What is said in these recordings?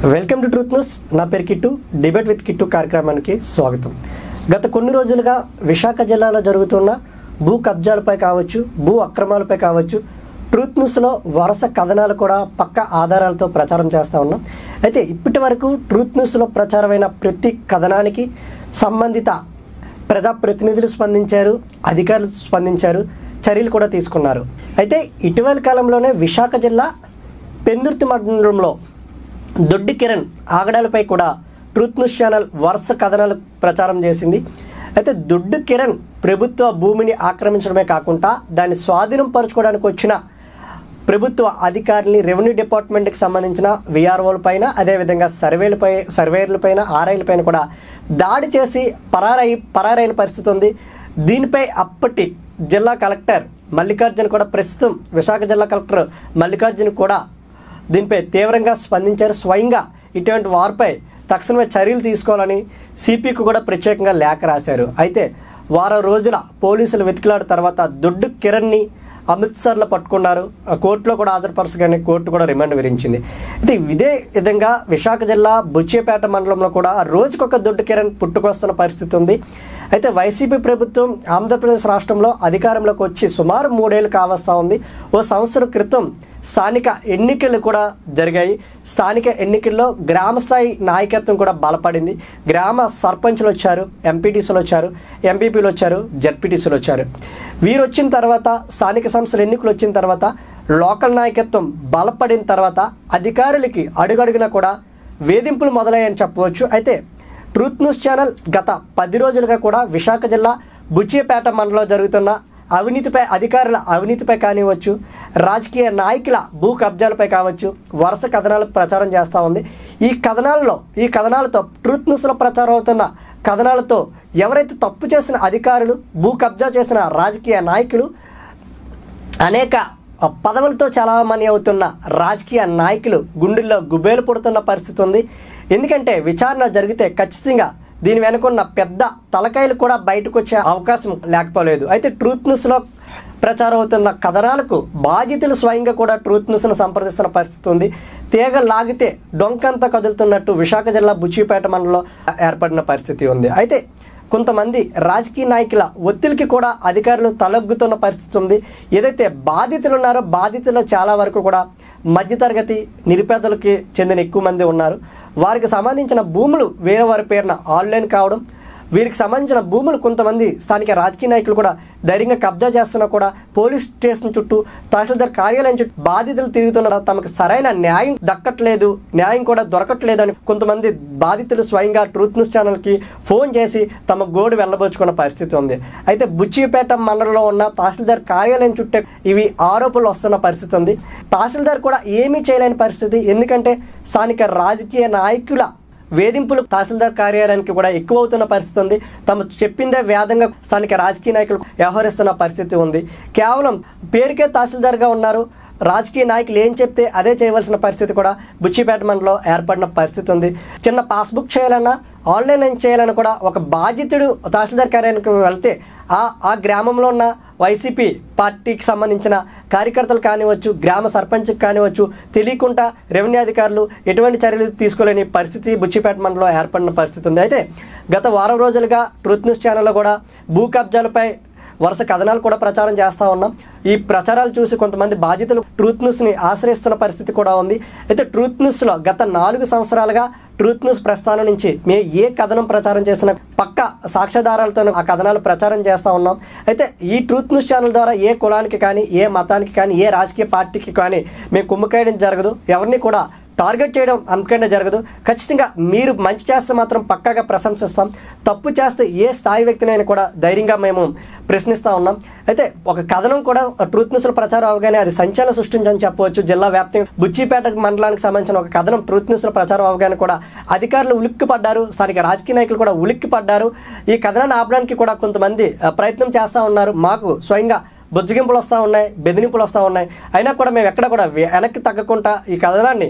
welcome to truth news నా పేరు kit debate with kit కార్యక్రమానికి స్వాగతం గత కొన్ని రోజులుగా విశాఖ జిల్లాలో జరుగుతున్న భూ కబ్జాలపై కావచ్చు భూ అక్రమాలపై కావచ్చు ట్రూత్ న్యూస్లో వరుస కథనాలు కూడా పక్క ఆధారాలతో ప్రచారం చేస్తూ ఉన్నాం అయితే ఇప్పటి వరకు ట్రూత్ న్యూస్లో ప్రచారమైన ప్రతి కథనానికి సంబంధిత ప్రజాప్రతినిధులు స్పందించారు అధికారులు స్పందించారు చర్యలు కూడా తీసుకున్నారు అయితే ఇటీవల కాలంలోనే విశాఖ జిల్లా పెందుర్తి మండలంలో దొడ్డి కిరణ్ ఆగడాలపై కూడా ట్రూత్ న్యూస్ ఛానల్ వరుస కథనాలు ప్రచారం చేసింది అయితే దొడ్డు కిరణ్ ప్రభుత్వ భూమిని ఆక్రమించడమే కాకుండా దాన్ని స్వాధీనం పరచుకోవడానికి వచ్చిన ప్రభుత్వ అధికారుల్ని రెవెన్యూ డిపార్ట్మెంట్కి సంబంధించిన విఆర్ఓల పైన అదేవిధంగా సర్వేలపై సర్వేర్ల పైన ఆర్ఐల పైన కూడా దాడి చేసి పరారై పరారైన పరిస్థితి ఉంది దీనిపై అప్పటి జిల్లా కలెక్టర్ మల్లికార్జున్ కూడా ప్రస్తుతం విశాఖ జిల్లా కలెక్టర్ మల్లికార్జున్ కూడా దీనిపై తీవ్రంగా స్పందించారు స్వయంగా ఇటువంటి వారిపై తక్షణమే చర్యలు తీసుకోవాలని సిపికి కూడా ప్రత్యేకంగా లేఖ రాశారు అయితే వారం రోజుల పోలీసులు వెతికిలాడు తర్వాత దొడ్డు కిరణ్ని అమృత్సర్లో పట్టుకున్నారు ఆ కోర్టులో కూడా హాజరుపరచగానే కోర్టు కూడా రిమాండ్ విధించింది అయితే ఇదే విధంగా విశాఖ జిల్లా బుచ్చేపేట మండలంలో కూడా రోజుకొక దొడ్డు కిరణ్ పుట్టుకొస్తున్న పరిస్థితి ఉంది అయితే వైసీపీ ప్రభుత్వం ఆంధ్రప్రదేశ్ రాష్ట్రంలో అధికారంలోకి వచ్చి సుమారు మూడేళ్ళు కావస్తా ఉంది ఓ సంవత్సరం క్రితం స్థానిక ఎన్నికలు కూడా జరిగాయి స్థానిక ఎన్నికల్లో గ్రామ స్థాయి నాయకత్వం కూడా బలపడింది గ్రామ సర్పంచ్లు వచ్చారు ఎంపీటీసీలు వచ్చారు ఎంపీపీలు వచ్చారు జడ్పీటీసీలు వచ్చారు వీరు వచ్చిన తర్వాత స్థానిక సంస్థల ఎన్నికలు వచ్చిన తర్వాత లోకల్ నాయకత్వం బలపడిన తర్వాత అధికారులకి అడుగడుగునా కూడా వేధింపులు మొదలయ్యాయని చెప్పవచ్చు అయితే ట్రూత్ న్యూస్ ఛానల్ గత పది రోజులుగా కూడా విశాఖ జిల్లా బుచ్చియపేట మండలంలో జరుగుతున్న అవినీతిపై అధికారుల అవినీతిపై కానివ్వచ్చు రాజకీయ నాయకుల భూ కబ్జాలపై కావచ్చు వరుస కథనాలు ప్రచారం చేస్తూ ఉంది ఈ కథనాలలో ఈ కథనాలతో ట్రూత్ న్యూస్లో ప్రచారం అవుతున్న కథనాలతో ఎవరైతే తప్పు చేసిన అధికారులు భూ కబ్జా చేసిన రాజకీయ నాయకులు అనేక పదవులతో చలామణి అవుతున్న రాజకీయ నాయకులు గుండెల్లో గుబేలు పుడుతున్న పరిస్థితి ఉంది ఎందుకంటే విచారణ జరిగితే ఖచ్చితంగా దీని వెనుకున్న పెద్ద తలకాయలు కూడా బయటకు వచ్చే అవకాశం లేకపోలేదు అయితే ట్రూత్ న్యూస్లో ప్రచారం అవుతున్న కథనాలకు బాధితులు స్వయంగా కూడా ట్రూత్ న్యూస్ను సంప్రదిస్తున్న పరిస్థితి ఉంది తీగ లాగితే డొంకంతా కదులుతున్నట్టు విశాఖ జిల్లా బుచ్చిపేట మండలంలో ఏర్పడిన పరిస్థితి ఉంది అయితే కొంతమంది రాజకీయ నాయకుల ఒత్తిడికి కూడా అధికారులు తలొగ్గుతున్న పరిస్థితి ఉంది ఏదైతే బాధితులు ఉన్నారో బాధితుల్లో చాలా వరకు కూడా మధ్యతరగతి నిరుపేదలకి చెందిన ఎక్కువ మంది ఉన్నారు వారికి సంబంధించిన భూములు వేరే వారి పేరున ఆన్లైన్ కావడం వీరికి సంబంధించిన భూములు కొంతమంది స్థానిక రాజకీయ నాయకులు కూడా ధైర్యంగా కబ్జా చేస్తున్నా కూడా పోలీస్ స్టేషన్ చుట్టూ తహసీల్దార్ కార్యాలయం చుట్టూ బాధితులు తిరుగుతున్నారు తమకు సరైన న్యాయం దక్కట్లేదు న్యాయం కూడా దొరకట్లేదు అని కొంతమంది బాధితులు స్వయంగా ట్రూత్ న్యూస్ ఛానల్కి ఫోన్ చేసి తమ గోడు వెళ్ళబోచుకున్న పరిస్థితి ఉంది అయితే బుచ్చిపేట మండలంలో ఉన్న తహసీల్దార్ కార్యాలయం చుట్టే ఇవి ఆరోపణలు వస్తున్న పరిస్థితి ఉంది తహసీల్దార్ కూడా ఏమీ చేయలేని పరిస్థితి ఎందుకంటే స్థానిక రాజకీయ నాయకుల వేధింపులు తహసీల్దార్ కార్యాలయానికి కూడా ఎక్కువ అవుతున్న పరిస్థితి ఉంది తమ చెప్పిందే వేదంగా స్థానిక రాజకీయ నాయకులు వ్యవహరిస్తున్న పరిస్థితి ఉంది కేవలం పేరుకే తహసీల్దార్గా ఉన్నారు రాజకీయ నాయకులు ఏం చెప్తే అదే చేయవలసిన పరిస్థితి కూడా బుచ్చిపేట మండలో ఏర్పడిన పరిస్థితి ఉంది చిన్న పాస్బుక్ చేయాలన్నా ఆన్లైన్ ఏం చేయాలన్నా కూడా ఒక బాధితుడు తహసీల్దార్ కార్యాలయానికి వెళ్తే ఆ ఆ గ్రామంలో ఉన్న వైసీపీ పార్టీకి సంబంధించిన కార్యకర్తలు కానివచ్చు గ్రామ సర్పంచ్కి కానివచ్చు తెలియకుండా రెవెన్యూ అధికారులు ఎటువంటి చర్యలు తీసుకోలేని పరిస్థితి బుచ్చిపేట మండలంలో ఏర్పడిన పరిస్థితి ఉంది అయితే గత వారం రోజులుగా ట్రూత్ న్యూస్ ఛానల్లో కూడా భూ కబ్జాలపై వరుస కథనాలు కూడా ప్రచారం చేస్తూ ఉన్నాం ఈ ప్రచారాలు చూసి కొంతమంది బాధితులు ట్రూత్ న్యూస్ని ఆశ్రయిస్తున్న పరిస్థితి కూడా ఉంది అయితే ట్రూత్ న్యూస్లో గత నాలుగు సంవత్సరాలుగా ట్రూత్ న్యూస్ ప్రస్థానం నుంచి మేము ఏ కథనం ప్రచారం చేసిన పక్క సాక్ష్యాధారాలతో ఆ కథనాలు ప్రచారం చేస్తూ ఉన్నాం అయితే ఈ ట్రూత్ న్యూస్ ఛానల్ ద్వారా ఏ కులానికి కానీ ఏ మతానికి కానీ ఏ రాజకీయ పార్టీకి కానీ మేము కుమ్మకాయడం జరగదు ఎవరిని కూడా టార్గెట్ చేయడం అందుకనే జరగదు ఖచ్చితంగా మీరు మంచి చేస్తే మాత్రం పక్కాగా ప్రశంసిస్తాం తప్పు చేస్తే ఏ స్థాయి వ్యక్తినైనా కూడా ధైర్యంగా మేము ప్రశ్నిస్తూ ఉన్నాం అయితే ఒక కథనం కూడా ట్రూత్ న్యూస్లో ప్రచారం అవగానే అది సంచలనం సృష్టించని చెప్పవచ్చు జిల్లా వ్యాప్తంగా బుచ్చిపేట మండలానికి సంబంధించిన ఒక కథనం ట్రూత్ న్యూస్లో ప్రచారం అవగానే కూడా అధికారులు ఉలిక్కి పడ్డారు స్థానిక రాజకీయ నాయకులు కూడా ఉలిక్కి పడ్డారు ఈ కథనాన్ని ఆపడానికి కూడా కొంతమంది ఆ, ప్రయత్నం చేస్తూ ఉన్నారు మాకు స్వయంగా బుజ్జగింపులు వస్తూ ఉన్నాయి బెదిరింపులు వస్తూ ఉన్నాయి అయినా కూడా మేము ఎక్కడ కూడా వెనక్కి తగ్గకుండా ఈ కథనాన్ని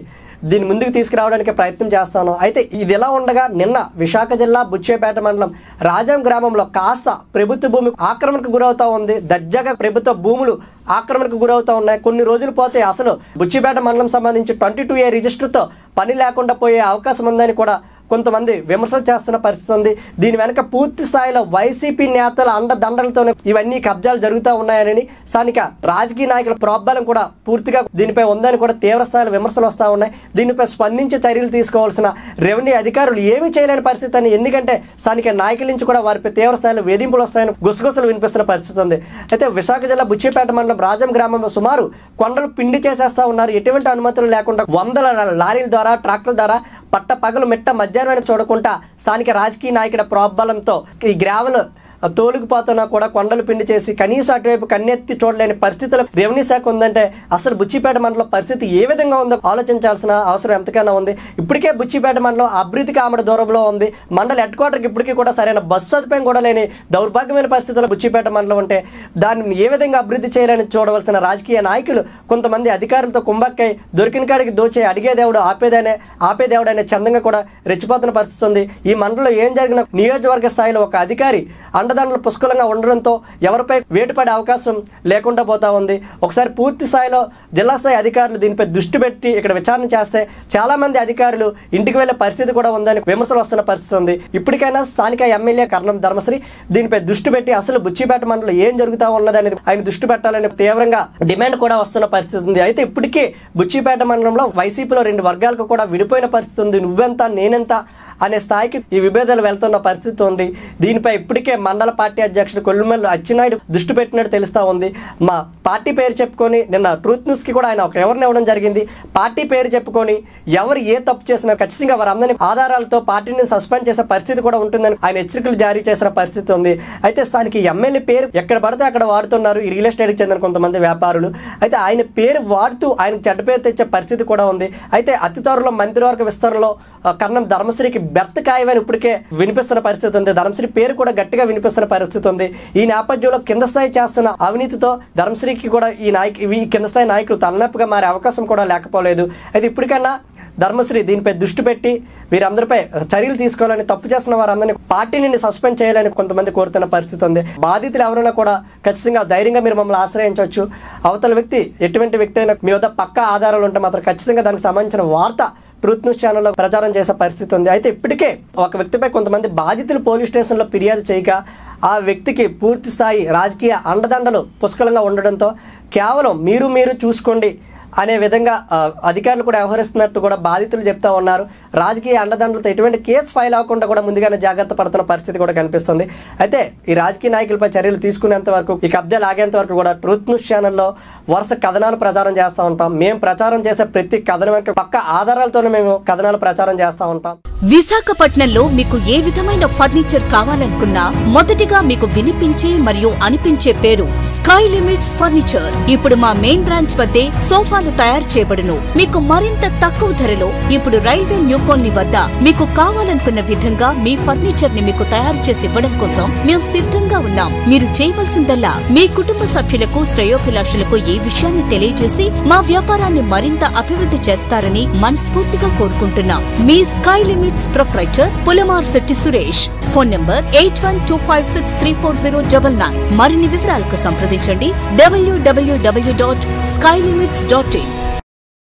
దీన్ని ముందుకు తీసుకురావడానికి ప్రయత్నం చేస్తాను అయితే ఇది ఎలా ఉండగా నిన్న విశాఖ జిల్లా బుచ్చేపేట మండలం రాజం గ్రామంలో కాస్త ప్రభుత్వ భూమి ఆక్రమణకు గురవుతా ఉంది దర్జాగా ప్రభుత్వ భూములు ఆక్రమణకు గురవుతా ఉన్నాయి కొన్ని రోజులు పోతే అసలు బుచ్చిపేట మండలం సంబంధించి ట్వంటీ టూ ఏ రిజిస్టర్తో పని లేకుండా పోయే అవకాశం ఉందని కూడా కొంతమంది విమర్శలు చేస్తున్న పరిస్థితి ఉంది దీని వెనక పూర్తి స్థాయిలో వైసీపీ నేతల అండదండలతోనే ఇవన్నీ కబ్జాలు జరుగుతూ ఉన్నాయని స్థానిక రాజకీయ నాయకుల ప్రోద్బలం కూడా పూర్తిగా దీనిపై ఉందని కూడా తీవ్ర స్థాయిలో విమర్శలు వస్తూ ఉన్నాయి దీనిపై స్పందించి చర్యలు తీసుకోవాల్సిన రెవెన్యూ అధికారులు ఏమీ చేయలేని పరిస్థితి అని ఎందుకంటే స్థానిక నాయకుల నుంచి కూడా వారిపై తీవ్ర స్థాయిలో వేధింపులు వస్తాయని గుసగుసలు వినిపిస్తున్న పరిస్థితి ఉంది అయితే విశాఖ జిల్లా బుచ్చిపేట మండలం రాజం గ్రామంలో సుమారు కొండలు పిండి చేసేస్తా ఉన్నారు ఎటువంటి అనుమతులు లేకుండా వందల లారీల ద్వారా ట్రాక్టర్ల ద్వారా పట్ట పగలు మిట్ట మధ్యాహ్నం చూడకుండా స్థానిక రాజకీయ నాయకుల ప్రోద్బలంతో ఈ గ్రావెల్ తోలుకుపోతున్నా కూడా కొండలు పిండి చేసి కనీసం అటువైపు కన్నెత్తి చూడలేని పరిస్థితులు రెవెన్యూ శాఖ ఉందంటే అసలు బుచ్చిపేట మండలం పరిస్థితి ఏ విధంగా ఉందో ఆలోచించాల్సిన అవసరం ఎంతకైనా ఉంది ఇప్పటికే బుచ్చిపేట మండలం అభివృద్ధికి ఆమెడ దూరంలో ఉంది మండల హెడ్ క్వార్టర్కి ఇప్పటికీ కూడా సరైన బస్సు సదుపాయం కూడా లేని దౌర్భాగ్యమైన పరిస్థితుల్లో బుచ్చిపేట మండలం ఉంటే దాన్ని ఏ విధంగా అభివృద్ధి చేయాలని చూడవలసిన రాజకీయ నాయకులు కొంతమంది అధికారులతో కుంభక్కై దొరికిన కాడికి దోచే అడిగే దేవుడు ఆపేదనే ఆపేదేవుడు అనే చందంగా కూడా రెచ్చిపోతున్న పరిస్థితి ఉంది ఈ మండలంలో ఏం జరిగిన నియోజకవర్గ స్థాయిలో ఒక అధికారి అండదండలు పుష్కలంగా ఉండడంతో ఎవరిపై వేటుపడే అవకాశం లేకుండా పోతా ఉంది ఒకసారి పూర్తి స్థాయిలో జిల్లా స్థాయి అధికారులు దీనిపై దృష్టి పెట్టి ఇక్కడ విచారణ చేస్తే చాలా మంది అధికారులు ఇంటికి వెళ్లే పరిస్థితి కూడా ఉందని విమర్శలు వస్తున్న పరిస్థితి ఉంది ఇప్పటికైనా స్థానిక ఎమ్మెల్యే కర్ణం ధర్మశ్రీ దీనిపై దృష్టి పెట్టి అసలు బుచ్చిపేట మండలం ఏం జరుగుతా ఉన్నది అనేది ఆయన దృష్టి పెట్టాలని తీవ్రంగా డిమాండ్ కూడా వస్తున్న పరిస్థితి ఉంది అయితే ఇప్పటికే బుచ్చిపేట మండలంలో వైసీపీలో రెండు వర్గాలకు కూడా విడిపోయిన పరిస్థితి ఉంది నువ్వెంత నేనెంత అనే స్థాయికి ఈ విభేదాలు వెళ్తున్న పరిస్థితి ఉంది దీనిపై ఇప్పటికే మండల పార్టీ అధ్యక్షుడు కొల్లుమల్లి అచ్చెన్నాయుడు దృష్టి పెట్టినట్టు తెలుస్తా ఉంది మా పార్టీ పేరు చెప్పుకొని నిన్న ట్రూత్ న్యూస్ కి కూడా ఆయన ఒక ఎవరిని ఇవ్వడం జరిగింది పార్టీ పేరు చెప్పుకొని ఎవరు ఏ తప్పు చేసినా ఖచ్చితంగా వారందరినీ ఆధారాలతో పార్టీని సస్పెండ్ చేసే పరిస్థితి కూడా ఉంటుందని ఆయన హెచ్చరికలు జారీ చేసిన పరిస్థితి ఉంది అయితే స్థానిక ఎమ్మెల్యే పేరు ఎక్కడ పడితే అక్కడ వాడుతున్నారు ఈ రియల్ ఎస్టేట్కి చెందిన కొంతమంది వ్యాపారులు అయితే ఆయన పేరు వాడుతూ ఆయన చెడ్డ పేరు తెచ్చే పరిస్థితి కూడా ఉంది అయితే అతి త్వరలో మంత్రివర్గ విస్తరణలో ఆ, కర్ణం ధర్మశ్రీకి బెర్త్ ఖాయమని ఇప్పటికే వినిపిస్తున్న పరిస్థితి ఉంది ధర్మశ్రీ పేరు కూడా గట్టిగా వినిపిస్తున్న పరిస్థితి ఉంది ఈ నేపథ్యంలో కింద స్థాయి చేస్తున్న అవినీతితో ధర్మశ్రీకి కూడా ఈ నాయకు ఈ కింద స్థాయి నాయకులు తలనొప్పిగా మారే అవకాశం కూడా లేకపోలేదు అయితే ఇప్పటికన్నా ధర్మశ్రీ దీనిపై దృష్టి పెట్టి వీరందరిపై చర్యలు తీసుకోవాలని తప్పు చేస్తున్న వారందరినీ పార్టీ నుండి సస్పెండ్ చేయాలని కొంతమంది కోరుతున్న పరిస్థితి ఉంది బాధితులు ఎవరైనా కూడా ఖచ్చితంగా ధైర్యంగా మీరు మమ్మల్ని ఆశ్రయించవచ్చు అవతల వ్యక్తి ఎటువంటి వ్యక్తి అయినా మీ వద్ద పక్కా ఆధారాలు ఉంటే మాత్రం ఖచ్చితంగా దానికి సంబంధించిన వార్త ట్రూత్ న్యూస్ ఛానల్లో ప్రచారం చేసే పరిస్థితి ఉంది అయితే ఇప్పటికే ఒక వ్యక్తిపై కొంతమంది బాధితులు పోలీస్ స్టేషన్లో ఫిర్యాదు చేయగా ఆ వ్యక్తికి పూర్తి స్థాయి రాజకీయ అండదండలు పుష్కలంగా ఉండడంతో కేవలం మీరు మీరు చూసుకోండి అనే విధంగా ఆ, అధికారులు కూడా వ్యవహరిస్తున్నట్టు కూడా బాధితులు చెప్తా ఉన్నారు రాజకీయ అండదండలతో ఎటువంటి కేసు ఫైల్ అవ్వకుండా కూడా ముందుగానే జాగ్రత్త పడుతున్న పరిస్థితి కూడా కనిపిస్తుంది అయితే ఈ రాజకీయ నాయకులపై చర్యలు తీసుకునేంత వరకు ఈ కబ్జాలు ఆగేంత వరకు కూడా ట్రూత్ న్యూస్ ఛానల్లో వరుస కథనాలు ప్రచారం చేస్తూ ఉంటాం మేము ప్రచారం చేసే ప్రతి కథనం వెనక పక్క ఆధారాలతోనే మేము కథనాలు ప్రచారం చేస్తూ ఉంటాం విశాఖపట్నంలో మీకు ఏ విధమైన ఫర్నిచర్ కావాలనుకున్నా మొదటిగా మీకు వినిపించే మరియు అనిపించే పేరు స్కై లిమిట్స్ ఫర్నిచర్ ఇప్పుడు మా మెయిన్ బ్రాంచ్ వద్దే సోఫాలు తయారు చేయబడును మీకు మరింత తక్కువ ధరలో ఇప్పుడు రైల్వే న్యూ కాలనీ వద్ద మీకు కావాలనుకున్న విధంగా మీ ఫర్నిచర్ ని మీకు తయారు చేసి ఇవ్వడం కోసం మేము సిద్ధంగా ఉన్నాం మీరు చేయవలసిందల్లా మీ కుటుంబ సభ్యులకు శ్రేయోభిలాషులకు ఈ విషయాన్ని తెలియజేసి మా వ్యాపారాన్ని మరింత అభివృద్ధి చేస్తారని మనస్ఫూర్తిగా కోరుకుంటున్నాం మీ sky limits proprietor Pulamar Shetty Suresh phone number eight one two five six three four zero double nine మరిన్ని వివరాలకు సంప్రదించండి WWW dot sky limits dot in